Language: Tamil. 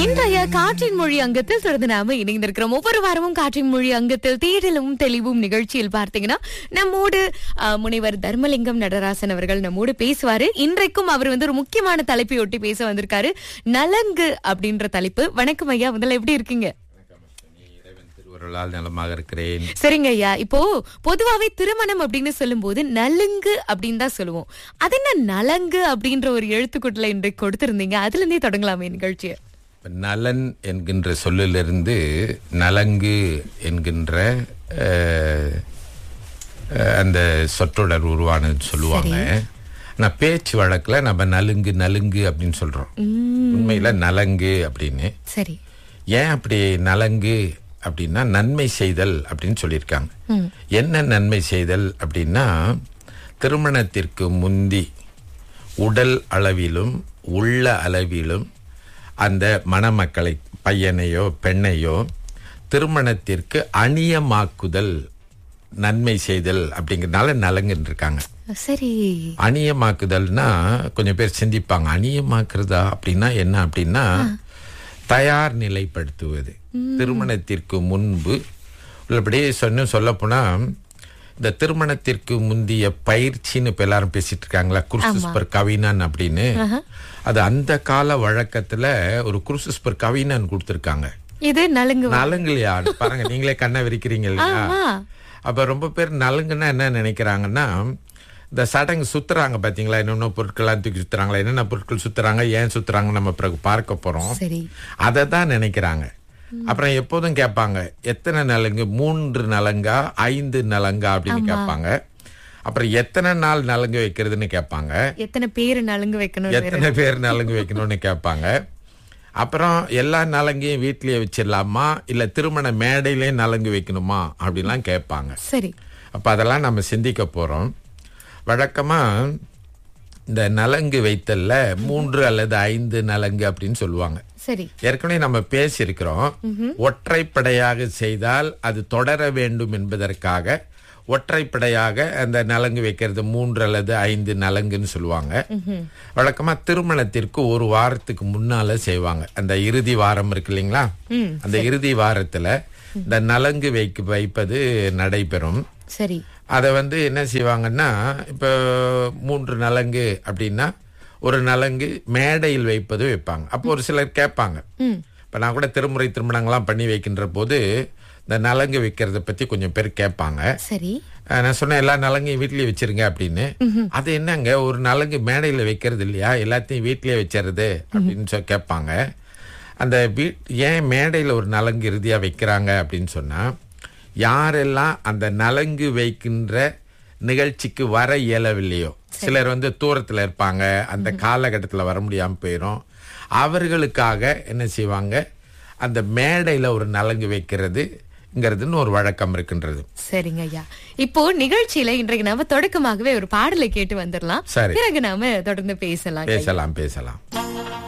இன்றைய காற்றின் மொழி அங்கத்தில் தொடர்ந்து நாம இணைந்திருக்கிறோம் ஒவ்வொரு வாரமும் காற்றின் மொழி அங்கத்தில் தேடலும் தெளிவும் நிகழ்ச்சியில் பார்த்தீங்கன்னா நம்மோடு அஹ், முனைவர் தர்மலிங்கம் நடராசன் அவர்கள் நம்மோடு பேசுவாரு இன்றைக்கும் அவர் வந்து ஒரு முக்கியமான தலைப்பை ஒட்டி பேச வந்திருக்காரு நலங்கு அப்படின்ற தலைப்பு வணக்கம் ஐயா முதல்ல எப்படி இருக்கீங்க இறைவன் திருவருளால் நலமாக இருக்கிறேன் சரிங்க ஐயா இப்போ பொதுவாவே திருமணம் அப்படின்னு சொல்லும்போது நலுங்கு அப்படின்னு தான் சொல்லுவோம் அது என்ன நலங்கு அப்படின்ற ஒரு எழுத்துக்கூட்டல இன்றைக்கு கொடுத்திருந்தீங்க அதுல இருந்தே தொடங்கலாமே நிகழ்ச்சியை இப்ப நலன் என்கின்ற சொல்லிலிருந்து நலங்கு என்கின்ற அஹ், அஹ், அந்த சொற்றொடர் உருவானது சொல்லுவாங்க ஆனா பேச்சு வழக்குல நம்ம நலுங்கு நலுங்கு அப்படின்னு சொல்றோம் உண்மையில நலங்கு அப்படின்னு சரி ஏன் அப்படி நலங்கு அப்படின்னா நன்மை செய்தல் அப்படின்னு சொல்லியிருக்காங்க என்ன நன்மை செய்தல் அப்படின்னா திருமணத்திற்கு முந்தி உடல் அளவிலும் உள்ள அளவிலும் அந்த மணமக்களை பையனையோ பெண்ணையோ திருமணத்திற்கு அணியமாக்குதல் நன்மை செய்தல் அப்படிங்கறதுனால நலங்குன்னு இருக்காங்க சரி அணியமாக்குதல்னா கொஞ்சம் பேர் சிந்திப்பாங்க அணியமாக்குறதா அப்படின்னா என்ன அப்படின்னா தயார் நிலைப்படுத்துவது திருமணத்திற்கு முன்பு உள்ளபடியே சொன்ன சொல்ல போனா இந்த திருமணத்திற்கு முந்திய பயிற்சின்னு இப்ப எல்லாரும் பேசிட்டு இருக்காங்களா குர்சஸ் பர் கவினன் அப்படின்னு அது அந்த கால வழக்கத்துல ஒரு குர்சஸ் பர் கவினன் கொடுத்திருக்காங்க இது நலுங்கு நலங்குலையா பாருங்க நீங்களே கண்ணை விரிக்கிறீங்க இல்லையா ஆமா. அப்ப ரொம்ப பேர் நலுங்குன்னா என்ன நினைக்கிறாங்கன்னா இந்த சடங்கு சுத்துறாங்க பாத்தீங்களா என்னென்ன பொருட்கள்லாம் தூக்கி சுத்துறாங்களா என்னென்ன பொருட்கள் சுத்துறாங்க ஏன் சுத்துறாங்க நம்ம பிறகு பார்க்க போறோம் சரி அதை தான் நினைக்கிறாங்க அப்புறம் எப்போதும் கேட்பாங்க எத்தனை நலங்கு மூன்று நலங்கா ஐந்து நலங்கா அப்படின்னு கேட்பாங்க அப்புறம் எத்தனை நாள் நலங்கு வைக்கிறதுன்னு கேட்பாங்க எத்தனை பேரு நலுங்கு வைக்கணும் எத்தனை பேர் நலங்கு வைக்கணும்னு கேட்பாங்க அப்புறம் எல்லா நலங்கையும் வீட்லயே வச்சிடலாமா இல்ல திருமண மேடையிலே நலங்கு வைக்கணுமா அப்படிலாம் கேட்பாங்க சரி அப்ப அதெல்லாம் நம்ம சிந்திக்க போறோம் வழக்கமா இந்த நலங்கு வைத்தல்ல மூன்று அல்லது ஐந்து நலங்கு அப்படின்னு சொல்லுவாங்க சரி ஏற்கனவே நம்ம பேசியிருக்கிறோம் ஒற்றைப்படையாக செய்தால் அது தொடர வேண்டும் என்பதற்காக ஒற்றைப்படையாக அந்த நலங்கு வைக்கிறது மூன்று அல்லது ஐந்து நலங்குன்னு சொல்லுவாங்க வழக்கமா திருமணத்திற்கு ஒரு வாரத்துக்கு முன்னால செய்வாங்க அந்த இறுதி வாரம் இருக்கு இல்லைங்களா அந்த இறுதி வாரத்துல இந்த நலங்கு வைக்க வைப்பது நடைபெறும் சரி அதை வந்து என்ன செய்வாங்கன்னா இப்போ மூன்று நலங்கு அப்படின்னா ஒரு நலங்கு மேடையில் வைப்பது வைப்பாங்க அப்போ ஒரு சிலர் கேட்பாங்க இப்போ நான் கூட திருமுறை திருமணங்கள்லாம் பண்ணி வைக்கின்ற போது இந்த நலங்கு வைக்கிறத பத்தி கொஞ்சம் பேர் கேட்பாங்க சரி அஹ் நான் சொன்னேன் எல்லா நலங்கையும் வீட்லயே வச்சிருங்க அப்படின்னு அது என்னங்க ஒரு நலங்கு மேடையில வைக்கிறது இல்லையா எல்லாத்தையும் வீட்லயே வச்சிருது அப்படின்னு சொல்லி கேட்பாங்க அந்த வீ ஏன் மேடையில ஒரு நலங்கு இறுதியா வைக்கிறாங்க அப்படின்னு சொன்னா யாரெல்லாம் அந்த நலங்கு வைக்கின்ற நிகழ்ச்சிக்கு வர இயலவில்லையோ சிலர் வந்து தூரத்துல இருப்பாங்க அந்த காலகட்டத்துல வர முடியாம போயிடும் அவர்களுக்காக என்ன செய்வாங்க அந்த மேடையில ஒரு நலங்கு வைக்கிறதுங்கிறதுன்னு ஒரு வழக்கம் இருக்கின்றது சரிங்க ஐயா இப்போ நிகழ்ச்சியில இன்றைக்கு நாம தொடக்கமாகவே ஒரு பாடலை கேட்டு வந்துடலாம் சரி. பிறகு நாம தொடர்ந்து பேசலாம் பேசலாம் பேசலாம்